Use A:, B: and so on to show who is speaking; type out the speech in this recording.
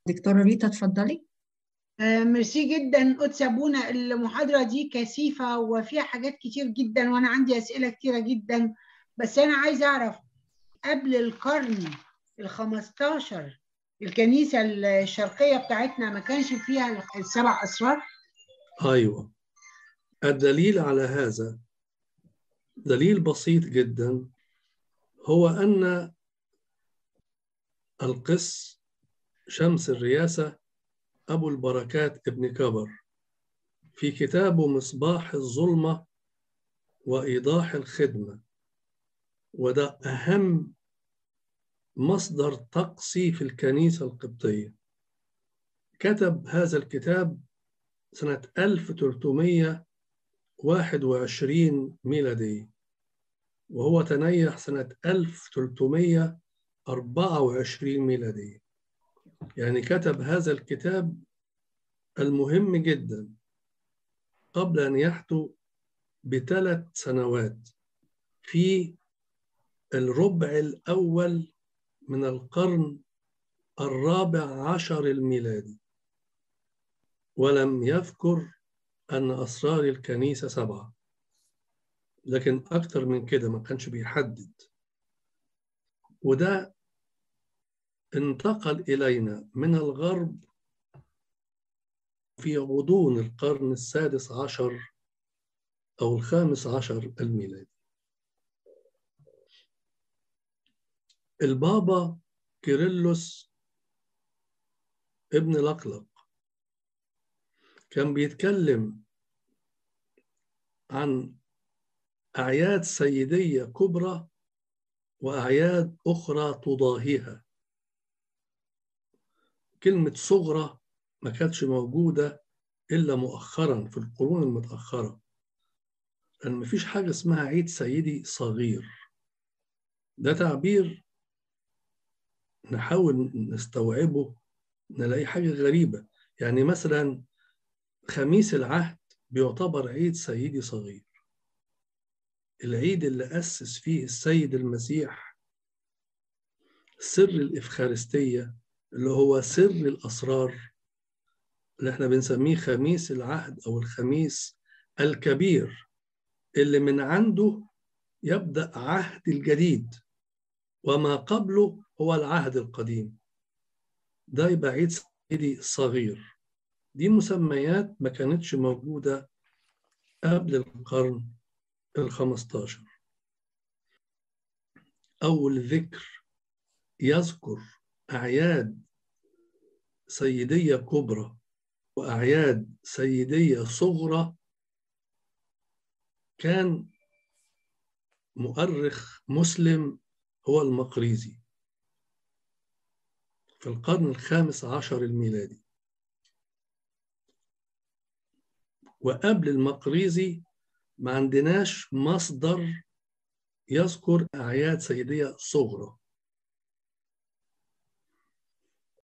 A: دكتورة ريتا اتفضلي
B: آه، ميرسي جدا قدس ابونا المحاضره دي كثيفه وفيها حاجات كتير جدا وانا عندي اسئله كتيره جدا بس انا عايزه اعرف قبل القرن ال 15 الكنيسه الشرقيه بتاعتنا ما كانش فيها السبع اسرار
C: أيوة الدليل على هذا دليل بسيط جدا هو أن القس شمس الرياسة أبو البركات ابن كبر في كتابه مصباح الظلمة وإيضاح الخدمة وده أهم مصدر طقسي في الكنيسة القبطية كتب هذا الكتاب سنة 1321 ميلادية وهو تنيح سنة 1324 ميلادية يعني كتب هذا الكتاب المهم جدا قبل أن يحتو بثلاث سنوات في الربع الأول من القرن الرابع عشر الميلادي ولم يذكر أن أسرار الكنيسة سبعة لكن أكتر من كده ما كانش بيحدد وده انتقل إلينا من الغرب في غضون القرن السادس عشر أو الخامس عشر الميلادي البابا كيرلس ابن لقلق كان بيتكلم عن أعياد سيدية كبرى وأعياد أخرى تضاهيها كلمة صغرى ما كانتش موجودة إلا مؤخرا في القرون المتأخرة لأن مفيش حاجة اسمها عيد سيدي صغير ده تعبير نحاول نستوعبه نلاقي حاجة غريبة يعني مثلا خميس العهد بيعتبر عيد سيدي صغير العيد اللي أسس فيه السيد المسيح سر الإفخارستية اللي هو سر الأسرار اللي احنا بنسميه خميس العهد أو الخميس الكبير اللي من عنده يبدأ عهد الجديد وما قبله هو العهد القديم ده يبقى عيد سيدي صغير دي مسميات ما كانتش موجودة قبل القرن الخمستاشر أول ذكر يذكر أعياد سيدية كبرى وأعياد سيدية صغرى كان مؤرخ مسلم هو المقريزي في القرن الخامس عشر الميلادي وقبل المقريزي ما عندناش مصدر يذكر أعياد سيدية صغرى